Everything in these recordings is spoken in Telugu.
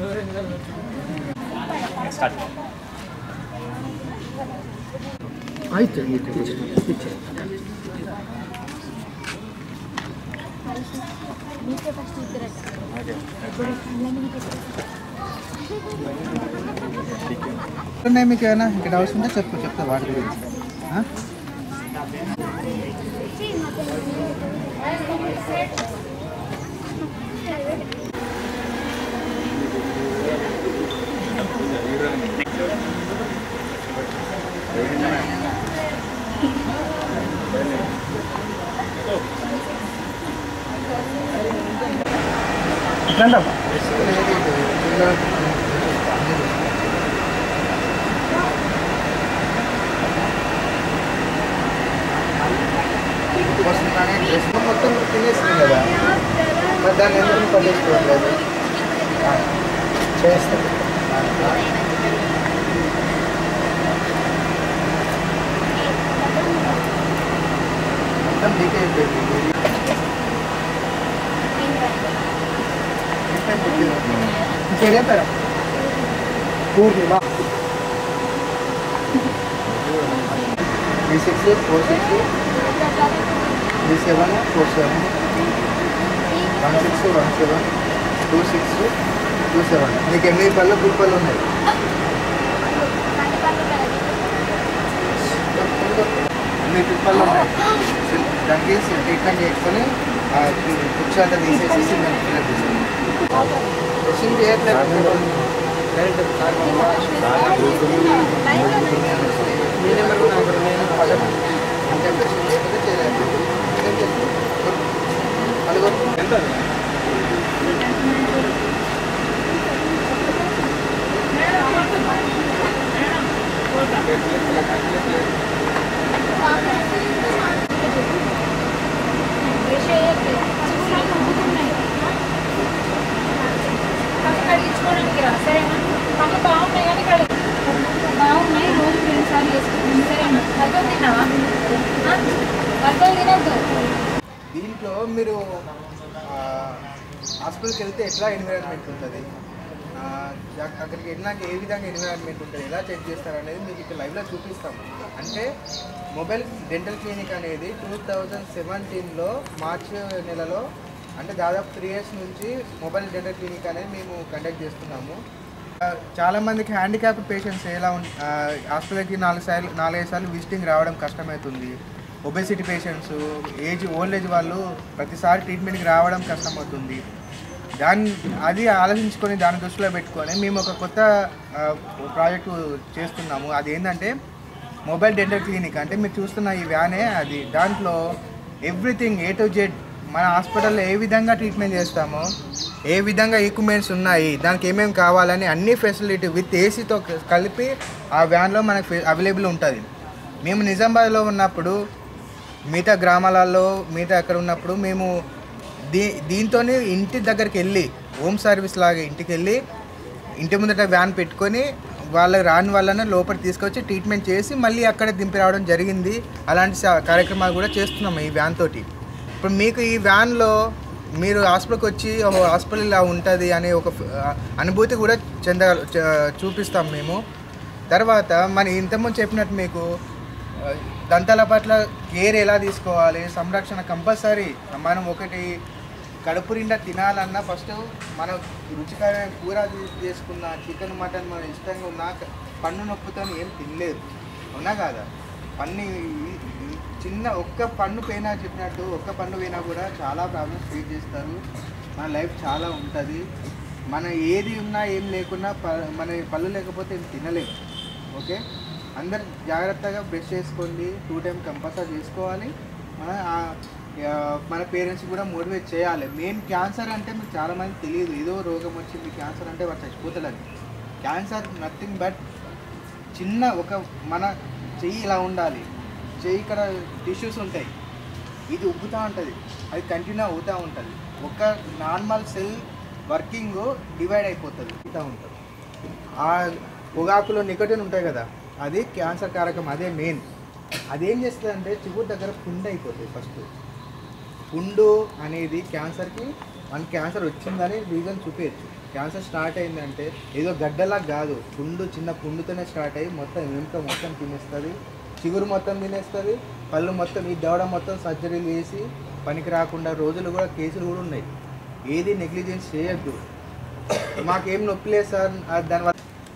స్టార్ట్ ಆಯ್ತು ಆಯ್ತು ಪಿಚ್ಚೆ మీకే ఫస్ట్ ఇద్దరట ఇప్పుడు ఉన్నాయి మీకు ఏమైనా ఇక్కడ డౌట్స్ ఉంటే చెప్పు చెప్తా వాటి గురించి ఆ? ఇట్లా వస్తున్నానే డ్రెస్ మొత్తం తినేసింది కదా మరి దాన్ని ఎందుకు పట్టించుకోవట్లేదు చేస్తాను మొత్తం లీక్ అయిపోయింది ఇంకేం చెప్పారా Purnima three six four six three seven four seven one six one seven two six two seven మీకు ఎనిమిది పళ్ళు గుడి పళ్ళు ఉన్నాయి ఎనిమిది పిప్పళ్ళు ఉన్నాయి దానికి ట్రీట్మెంట్ చేసుకొని కుర్చీ అంతా తీసేసి మేము ఫిల్అప్ చేస్తాం డ్రెస్సింగ్ చేయట్లేదు మీ నెంబర్ కూడా నాకు నేను పదం అంటే డ్రెస్సింగ్ చేయకపోతే చేయలేదు అదిగో ఎంత కడిగించుకోవడానికి రా సరేనా పనులు బాగున్నాయి కానీ కడి బాగున్నాయి రోజు రెండు సార్లు వేసుకుంటాం సరేనా వర్గం తిన్నావా వర్గం తినద్దు దీంట్లో మీరు ఆ, హాస్పిటల్కి వెళ్తే ఎట్లా ఎన్విరాన్మెంట్ ఉంటుంది ఆ, అక్- అక్కడికి వెళ్ళినాక ఏ విధంగా ఎన్విరాన్మెంట్ ఉంటుంది ఎలా చెక్ చేస్తారు అనేది మీకు ఇక్కడ లైవ్లో చూపిస్తాం అంటే మొబైల్ డెంటల్ క్లినిక్ అనేది టూ థౌజండ్ సెవెంటీన్లో మార్చ్ నెలలో అంటే దాదాపు త్రీ ఇయర్స్ నుంచి మొబైల్ డెంటల్ క్లినిక్ అనేది మేము కండక్ట్ చేస్తున్నాము ఆ, చాలా మందికి హ్యాండిక్యాప్ పేషెంట్స్ ఎలా ఉం ఆ, హాస్పిటల్కి నాలుగు సార్లు నాలుగైదు సార్లు విజిటింగ్ రావడం కష్టమవుతుంది obesity patients age old age వాళ్ళు ప్రతిసారి ట్రీట్మెంట్కి రావడం కష్టమవుతుంది దాన్ని అది ఆలోచించుకొని దాన్ని దృష్టిలో పెట్టుకొని మేము ఒక కొత్త ఆ, ప్రాజెక్టు చేస్తున్నాము అది ఏంటంటే మొబైల్ డెంటల్ క్లినిక్ అంటే మీరు చూస్తున్న ఈ వ్యానే అది దాంట్లో ఎవ్రీథింగ్ ఏ టు జెడ్ మన హాస్పిటల్లో ఏ విధంగా ట్రీట్మెంట్ చేస్తామో ఏ విధంగా ఎక్విప్మెంట్స్ ఉన్నాయి దానికి ఏమేమి కావాలని అన్ని ఫెసిలిటీ విత్ ఏసీతో కలిపి ఆ వ్యాన్లో మనకు అవైలబుల్ ఉంటుంది మేము నిజామాబాద్లో ఉన్నప్పుడు మిగతా గ్రామాలలో మిగతా అక్కడ ఉన్నప్పుడు మేము దీ దీంతోనే ఇంటి దగ్గరికి వెళ్ళి హోమ్ సర్వీస్ లాగా ఇంటికి వెళ్ళి ఇంటి ముందట వ్యాన్ పెట్టుకొని వాళ్ళకి రాని వాళ్ళని లోపలికి తీసుకొచ్చి ట్రీట్మెంట్ చేసి మళ్ళీ అక్కడే దింపి రావడం జరిగింది అలాంటి స- కార్యక్రమాలు కూడా చేస్తున్నాం ఈ వ్యాన్ తోటి ఇప్పుడు మీకు ఈ వ్యాన్లో మీరు హాస్పిటల్కి వచ్చి ఓహో హాస్పిటల్ ఇలా ఉంటుంది అనే ఒక ఫ- అనుభూతి కూడా చెంద చ- చూపిస్తాం మేము తర్వాత మన ఇంతకుముందు చెప్పినట్టు మీకు ఆ, దంతాల పట్ల కేర్ ఎలా తీసుకోవాలి సంరక్షణ కంపల్సరీ మనం ఒకటి కడుపు నిండా తినాలన్నా ఫస్ట్ మనం రుచికరమైన కూర తీ- చేసుకున్న చికెన్ మటన్ మనం ఇష్టంగా ఉన్నా క- పన్ను నొప్పుతో ఏం తినలేదు అవునా కాదా పన్ను ఈ- ఈ చిన్న ఒక్క పన్ను పోయినా చెప్పినట్టు ఒక్క పన్ను పోయినా కూడా చాలా ప్రాబ్లమ్స్ ఫేస్ చేస్తారు మన లైఫ్ చాలా ఉంటుంది మన ఏది ఉన్నా ఏం లేకున్నా ప మన పళ్ళు లేకపోతే ఏం తినలేము ఓకే అందరు జాగ్రత్తగా బ్రష్ చేసుకోండి టూ టైం కంపల్సరీ చేసుకోవాలి మన ఆ- ఆ, మన పేరెంట్స్ కూడా మోటివేట్ చేయాలి మెయిన్ క్యాన్సర్ అంటే మీకు చాలామంది తెలియదు ఏదో రోగం వచ్చింది క్యాన్సర్ అంటే వాడు చచ్చిపోతాడని క్యాన్సర్ నథింగ్ బట్ చిన్న ఒక మన చెయ్యి ఇలా ఉండాలి చెయ్యి ఇక్కడ టిష్యూస్ ఉంటాయి ఇది ఉబ్బుతూ ఉంటుంది అది కంటిన్యూ అవుతూ ఉంటుంది ఒక నార్మల్ సెల్ వర్కింగ్ డివైడ్ అయిపోతుంది అవుతూ ఉంటుంది ఆ పొగాకులో నికోటిన్ ఉంటాయి కదా అది క్యాన్సర్ కారకం అదే మెయిన్ అదేం చేస్తుంది అంటే చిగురు దగ్గర పుండు అయిపోతుంది ఫస్ట్ పుండు అనేది క్యాన్సర్కి మనకి క్యాన్సర్ వచ్చిందని రీజన్ చూపించచ్చు క్యాన్సర్ స్టార్ట్ అయిందంటే ఏదో గడ్డలా కాదు పుండు చిన్న పుండుతోనే స్టార్ట్ అయ్యి మొత్తం వెనుక మొత్తం తినేస్తుంది చిగురు మొత్తం తినేస్తుంది పళ్ళు మొత్తం ఈ దవడ మొత్తం సర్జరీలు చేసి పనికి రాకుండా రోజులు కూడా కేసులు కూడా ఉన్నాయి ఏది నెగ్లిజెన్స్ చేయొద్దు మాకేం నొప్పి లేదు సార్ అది దానివల్ల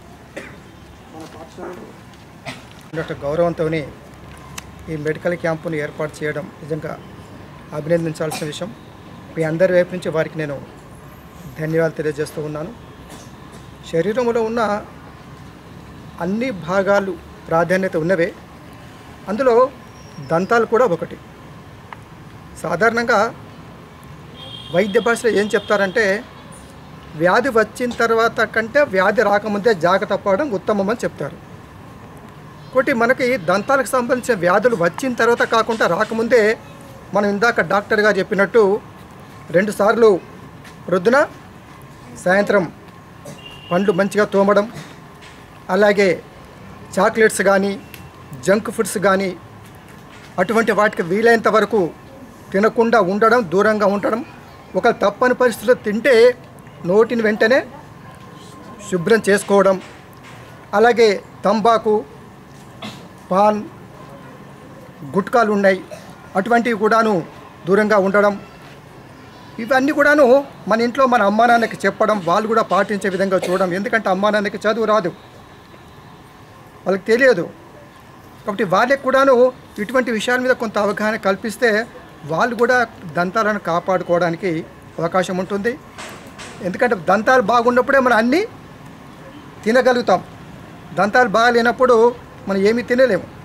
డాక్టర్ గౌరవంతో ఈ మెడికల్ క్యాంపును ఏర్పాటు చేయడం నిజంగా అభినందించాల్సిన విషయం మీ అందరి వైపు నుంచి వారికి నేను ధన్యవాదాలు తెలియజేస్తూ ఉన్నాను శరీరంలో ఉన్న అన్ని భాగాలు ప్రాధాన్యత ఉన్నవే అందులో దంతాలు కూడా ఒకటి సాధారణంగా వైద్య భాషలో ఏం చెప్తారంటే వ్యాధి వచ్చిన తర్వాత కంటే వ్యాధి రాకముందే జాగ్రత్త పడడం ఉత్తమం అని చెప్తారు ఒకటి మనకి దంతాలకు సంబంధించిన వ్యాధులు వచ్చిన తర్వాత కాకుండా రాకముందే మనం ఇందాక డాక్టర్గా చెప్పినట్టు రెండుసార్లు ప్రొద్దున సాయంత్రం పండ్లు మంచిగా తోమడం అలాగే చాక్లెట్స్ కానీ జంక్ ఫుడ్స్ కానీ అటువంటి వాటికి వీలైనంత వరకు తినకుండా ఉండడం దూరంగా ఉండడం ఒక తప్పని పరిస్థితిలో తింటే నోటిని వెంటనే శుభ్రం చేసుకోవడం అలాగే తంబాకు పాన్ గుట్కాలు ఉన్నాయి అటువంటివి కూడాను దూరంగా ఉండడం ఇవన్నీ కూడాను మన ఇంట్లో మన అమ్మా నాన్నకి చెప్పడం వాళ్ళు కూడా పాటించే విధంగా చూడడం ఎందుకంటే అమ్మా నాన్నకి చదువు రాదు వాళ్ళకి తెలియదు కాబట్టి వాళ్ళకి కూడాను ఇటువంటి విషయాల మీద కొంత అవగాహన కల్పిస్తే వాళ్ళు కూడా దంతాలను కాపాడుకోవడానికి అవకాశం ఉంటుంది ఎందుకంటే దంతాలు బాగున్నప్పుడే మనం అన్నీ తినగలుగుతాం దంతాలు బాగాలేనప్పుడు మనం ఏమీ తినలేము